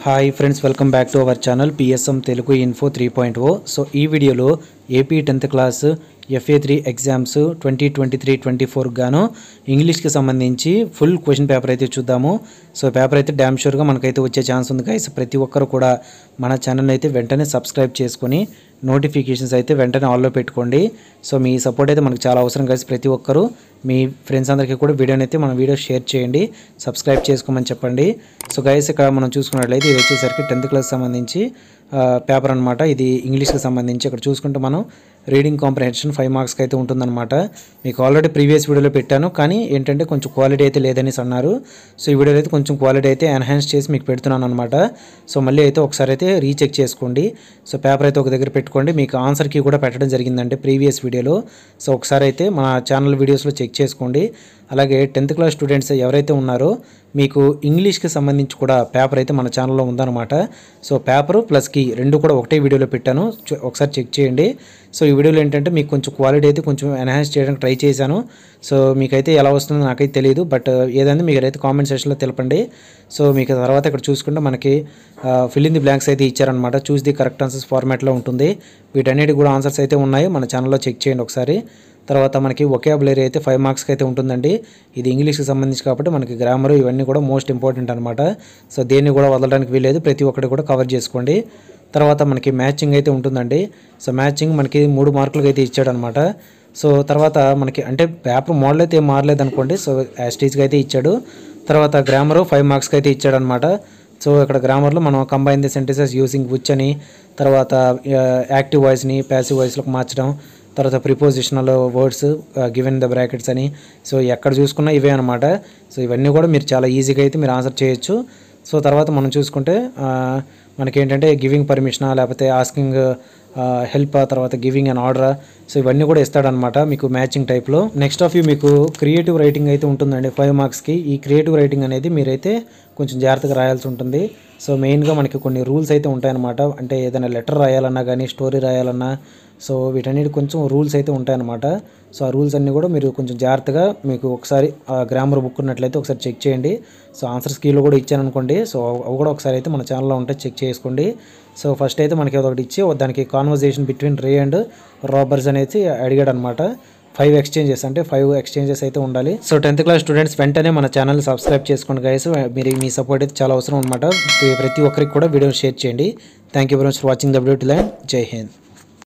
hi friends welcome back to our channel PSM Telugu info three point O so ఈ వీడియోలో AP tenth class FA three exams twenty twenty three twenty four గాను ఇంగ్లీష్కి సంబంధించి full question paper అయితే చూద్దాము సో paper అయితే damn షూర్గా మనకైతే వచ్చే ఛాన్స్ ఉంది గైస్ ప్రతి ఒక్కరు కూడా మన ఛానల్ అయితే వెంటనే సబ్స్క్రైబ్ చేసుకొని నోటిఫికేషన్స్ అయితే వెంటనే ఆల్లో పెట్టుకోండి సో మీ సపోర్ట్ అయితే మనకు చాలా అవసరం కలిసి ప్రతి ఒక్కరు మీ ఫ్రెండ్స్ అందరికీ కూడా వీడియోని అయితే మన వీడియో షేర్ చేయండి సబ్స్క్రైబ్ చేసుకోమని చెప్పండి సో గైస్ ఇక్కడ మనం చూసుకున్నట్లయితే ఇది వచ్చేసరికి టెన్త్ క్లాస్ సంబంధించి పేపర్ అనమాట ఇది ఇంగ్లీష్కి సంబంధించి ఇక్కడ చూసుకుంటే మనం రీడింగ్ కాంప్రహెన్షన్ ఫైవ్ మార్క్స్కి అయితే ఉంటుందన్నమాట మీకు ఆల్రెడీ ప్రీవియస్ వీడియోలో పెట్టాను కానీ ఏంటంటే కొంచెం క్వాలిటీ అయితే లేదనేసి అన్నారు సో ఈ వీడియోలో అయితే కొంచెం క్వాలిటీ అయితే ఎన్హాన్స్ చేసి మీకు పెడుతున్నాను అనమాట సో మళ్ళీ అయితే ఒకసారి అయితే రీచెక్ చేసుకోండి సో పేపర్ అయితే ఒక దగ్గర పెట్టుకోండి మీకు ఆన్సర్కి కూడా పెట్టడం జరిగిందంటే ప్రీవియస్ వీడియోలో సో ఒకసారి అయితే మన ఛానల్ వీడియోస్లో చెక్ చేసుకోండి అలాగే టెన్త్ క్లాస్ స్టూడెంట్స్ ఎవరైతే ఉన్నారో మీకు ఇంగ్లీష్కి సంబంధించి కూడా పేపర్ అయితే మన ఛానల్లో ఉందన్నమాట సో పేపరు ప్లస్ కీ రెండు కూడా ఒకటే వీడియోలో పెట్టాను చు- ఒకసారి చెక్ చేయండి సో ఈ వీడియోలో ఏంటంటే మీకు కొంచెం క్వాలిటీ అయితే కొంచెం ఎన్హాన్స్ చేయడానికి ట్రై చేశాను సో మీకైతే ఎలా వస్తుందో నాకైతే తెలియదు బట్ ఏదైనా మీకు అయితే కామెంట్ సెక్షన్లో తెలపండి సో మీకు తర్వాత ఇక్కడ చూసుకుంటే మనకి ఫిల్ ఇన్ ది బ్లాంక్స్ అయితే ఇచ్చారనమాట చూస్ ది కరెక్ట్ ఆన్సర్స్ ఫార్మాట్లో ఉంటుంది వీటన్నిటి కూడా ఆన్సర్స్ అయితే ఉన్నాయి మన ఛానల్లో చెక్ చేయండి ఒకసారి తర్వాత మనకి ఒకేబులరీ అయితే ఫైవ్ మార్క్స్కి అయితే ఉంటుందండి ఇది ఇంగ్లీష్కి సంబంధించి కాబట్టి మనకి గ్రామర్ ఇవన్నీ కూడా మోస్ట్ ఇంపార్టెంట్ అనమాట సో దేన్ని కూడా వదలడానికి వీలేదు ప్రతి ఒక్కటి కూడా కవర్ చేసుకోండి తర్వాత మనకి మ్యాచింగ్ అయితే ఉంటుందండి సో మ్యాచింగ్ మనకి మూడు మార్కులకి అయితే ఇచ్చాడనమాట సో తర్వాత మనకి అంటే పేపర్ మోడల్ అయితే ఏం మారలేదు అనుకోండి సో యాస్టీజ్గా అయితే ఇచ్చాడు తర్వాత గ్రామరు ఫైవ్ మార్క్స్కి అయితే ఇచ్చాడనమాట సో ఇక్కడ గ్రామర్లో మనం combine the sentences using which అని తర్వాత యాక్టివ్ వాయిస్ని ప్యాసివ్ వాయిస్లోకి మార్చడం తర్వాత prepositional words given the brackets అని సో ఎక్కడ చూసుకున్నా ఇవే అనమాట సో ఇవన్నీ కూడా మీరు చాలా ఈజీగా అయితే మీరు ఆన్సర్ చేయొచ్చు సో తర్వాత మనం చూసుకుంటే ఆ, మనకేంటంటే గివింగ్ పర్మిషనా లేకపోతే ఆస్కింగ్ హెల్ప్ తర్వాత గివింగ్ అండ్ ఆర్డర్ సో ఇవన్నీ కూడా ఇస్తాడనమాట మీకు మ్యాచింగ్ టైప్లో నెక్స్ట్ ఆఫ్ యూ మీకు క్రియేటివ్ రైటింగ్ అయితే ఉంటుందండి ఫైవ్ మార్క్స్కి ఈ క్రియేటివ్ రైటింగ్ అనేది మీరైతే కొంచెం జాగ్రత్తగా రాయాల్సి ఉంటుంది సో మెయిన్గా మనకి కొన్ని రూల్స్ అయితే ఉంటాయన్నమాట అంటే ఏదైనా లెటర్ రాయాలన్నా కానీ స్టోరీ రాయాలన్నా సో వీటన్నిటి కొంచెం రూల్స్ అయితే ఉంటాయన్నమాట సో ఆ రూల్స్ అన్నీ కూడా మీరు కొంచెం జాగ్రత్తగా మీకు ఒకసారి ఆ గ్రామర్ బుక్ ఉన్నట్లయితే ఒకసారి చెక్ చేయండి సో ఆన్సర్ స్కీలో కూడా ఇచ్చాను అనుకోండి సో అవి కూడా ఒకసారి అయితే మన ఛానల్లో ఉంటే చెక్ చేసుకోండి సో ఫస్ట్ అయితే మనకి ఒకటి ఇచ్చి దానికి conversation between Ray and robbers అనేది అడిగాడు అనమాట ఫైవ్ ఎక్స్చేంజెస్ అంటే ఫైవ్ ఎక్స్చేంజెస్ అయితే ఉండాలి సో టెన్త్ క్లాస్ స్టూడెంట్స్ వెంటనే మన ఛానల్ సబ్స్క్రైబ్ చేసుకోండి గైస్ మీరు మీ సపోర్ట్ అయితే చాలా అవసరం అనమాట ప్రతి ఒక్కరికి కూడా వీడియో షేర్ చేయండి thank you very much for watching the video to line జై హింద్